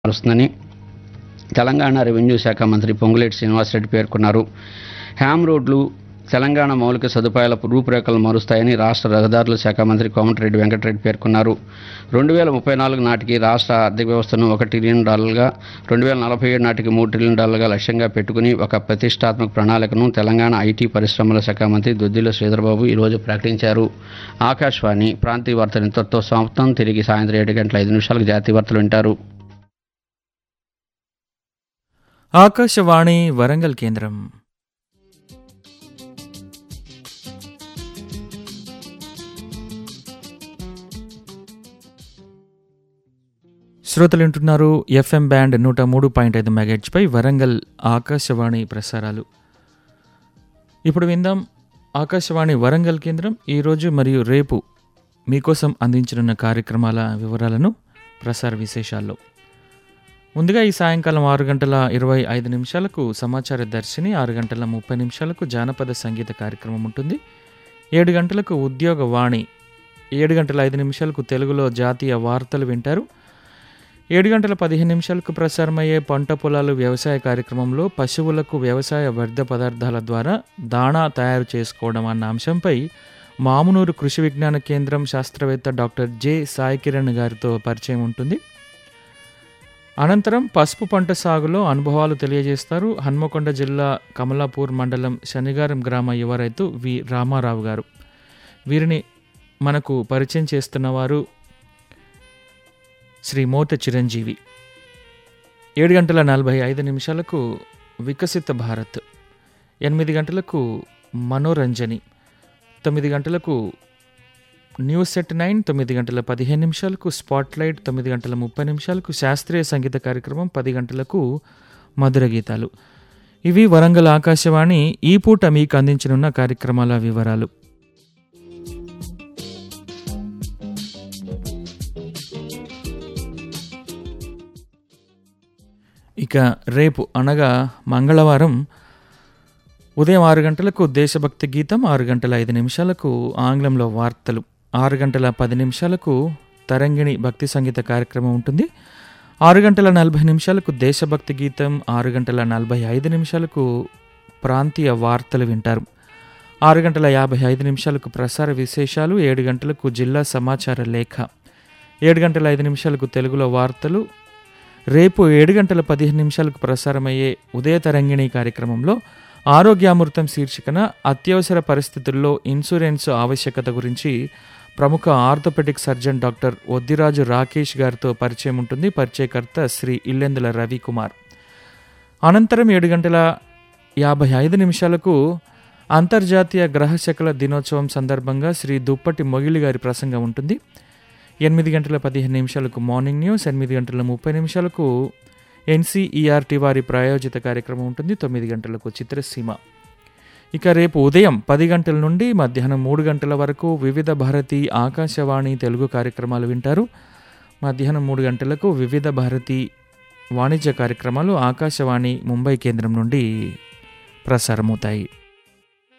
మారుస్తుందని Telangana revenue శాఖ మంత్రి పొంగులేటి శ్రీనివాసరెడ్డి పేర్కొన్నారు హ్యామ్ రోడ్లు తెలంగాణ మౌలిక సదుపాయాల రూపురేఖలు మారుస్తాయని రాష్ట్ర రహదారుల శాఖ మంత్రి కోమటిరెడ్డి వెంకటరెడ్డి పేర్కొన్నారు రెండు వేల ముప్పై నాలుగు నాటికి రాష్ట్ర ఆర్థిక వ్యవస్థను ఒక ట్రిలియన్ డాలర్గా రెండు వేల నలభై ఏడు నాటికి మూడు ట్రిలియన్ డాలర్గా లక్ష్యంగా పెట్టుకుని ఒక ప్రతిష్టాత్మక ప్రణాళికను తెలంగాణ ఐటీ పరిశ్రమల శాఖ మంత్రి దొద్దిల శ్రీధర్బాబు ఈరోజు ప్రకటించారు ఆకాశవాణి ప్రాంతీయ వార్తలు ఇంతటితో సమాప్తం తిరిగి సాయంత్రం ఏడు గంటల ఐదు నిమిషాలకు జాతీయ వార్తలు వింటారు ఆకాశవాణి వరంగల్ కేంద్రం శ్రోతలు వింటున్నారు ఎఫ్ఎం బ్యాండ్ నూట మూడు పాయింట్ ఐదు మెగాహెచ్పై వరంగల్ ఆకాశవాణి ప్రసారాలు ఇప్పుడు విందాం ఆకాశవాణి వరంగల్ కేంద్రం ఈరోజు మరియు రేపు మీకోసం అందించనున్న కార్యక్రమాల వివరాలను ప్రసార విశేషాల్లో ముందుగా ఈ సాయంకాలం ఆరు గంటల ఇరవై ఐదు నిమిషాలకు సమాచార దర్శిని ఆరు గంటల ముప్పై నిమిషాలకు జానపద సంగీత కార్యక్రమం ఉంటుంది ఏడు గంటలకు ఉద్యోగ వాణి ఏడు గంటల ఐదు నిమిషాలకు తెలుగులో జాతీయ వార్తలు వింటారు ఏడు గంటల పదిహేను నిమిషాలకు ప్రసారమయ్యే పంట పొలాలు వ్యవసాయ కార్యక్రమంలో పశువులకు వ్యవసాయ వ్యర్థ పదార్థాల ద్వారా దాణా తయారు చేసుకోవడం అన్న అంశంపై మామునూరు కృషి విజ్ఞాన కేంద్రం శాస్త్రవేత్త డాక్టర్ జె సాయి కిరణ్ గారితో పరిచయం ఉంటుంది అనంతరం పసుపు పంట సాగులో అనుభవాలు తెలియజేస్తారు హన్మకొండ జిల్లా కమలాపూర్ మండలం శనిగారం గ్రామ యువ రైతు వి రామారావు గారు వీరిని మనకు పరిచయం చేస్తున్నవారు శ్రీ మోత చిరంజీవి ఏడు గంటల నలభై ఐదు నిమిషాలకు వికసిత భారత్ ఎనిమిది గంటలకు మనోరంజని తొమ్మిది గంటలకు న్యూస్ సెట్ నైన్ తొమ్మిది గంటల పదిహేను నిమిషాలకు స్పాట్లైట్ తొమ్మిది గంటల ముప్పై నిమిషాలకు శాస్త్రీయ సంగీత కార్యక్రమం పది గంటలకు మధుర గీతాలు ఇవి వరంగల్ ఆకాశవాణి ఈ పూట మీకు అందించనున్న కార్యక్రమాల వివరాలు ఇక రేపు అనగా మంగళవారం ఉదయం ఆరు గంటలకు దేశభక్తి గీతం ఆరు గంటల ఐదు నిమిషాలకు ఆంగ్లంలో వార్తలు ఆరు గంటల పది నిమిషాలకు తరంగిణి భక్తి సంగీత కార్యక్రమం ఉంటుంది ఆరు గంటల నలభై నిమిషాలకు దేశభక్తి గీతం ఆరు గంటల నలభై ఐదు నిమిషాలకు ప్రాంతీయ వార్తలు వింటారు ఆరు గంటల యాభై ఐదు నిమిషాలకు ప్రసార విశేషాలు ఏడు గంటలకు జిల్లా సమాచార లేఖ ఏడు గంటల ఐదు నిమిషాలకు తెలుగులో వార్తలు రేపు ఏడు గంటల పదిహేను నిమిషాలకు ప్రసారమయ్యే ఉదయ తరంగిణి కార్యక్రమంలో ఆరోగ్యామృతం శీర్షికన అత్యవసర పరిస్థితుల్లో ఇన్సూరెన్స్ ఆవశ్యకత గురించి ప్రముఖ orthopedic surgeon doctor Oddiraju Rakesh గారితో పరిచయం ఉంటుంది పరిచయకర్త శ్రీ ఇల్లెందుల రవికుమార్ అనంతరం ఏడు గంటల యాభై ఐదు నిమిషాలకు అంతర్జాతీయ గ్రహశకల దినోత్సవం సందర్భంగా శ్రీ దుప్పటి మొగిలి గారి ప్రసంగం ఉంటుంది ఎనిమిది గంటల పదిహేను నిమిషాలకు మార్నింగ్ న్యూస్ ఎనిమిది గంటల ముప్పై నిమిషాలకు ఎన్సీఈఆర్టీ వారి ప్రాయోజిత కార్యక్రమం ఉంటుంది తొమ్మిది గంటలకు చిత్రసీమ ఇక రేపు ఉదయం పది గంటల నుండి మధ్యాహ్నం మూడు గంటల వరకు వివిధ భారతి ఆకాశవాణి తెలుగు కార్యక్రమాలు వింటారు మధ్యాహ్నం మూడు గంటలకు వివిధ భారతి వాణిజ్య కార్యక్రమాలు ఆకాశవాణి ముంబై కేంద్రం నుండి ప్రసారమవుతాయి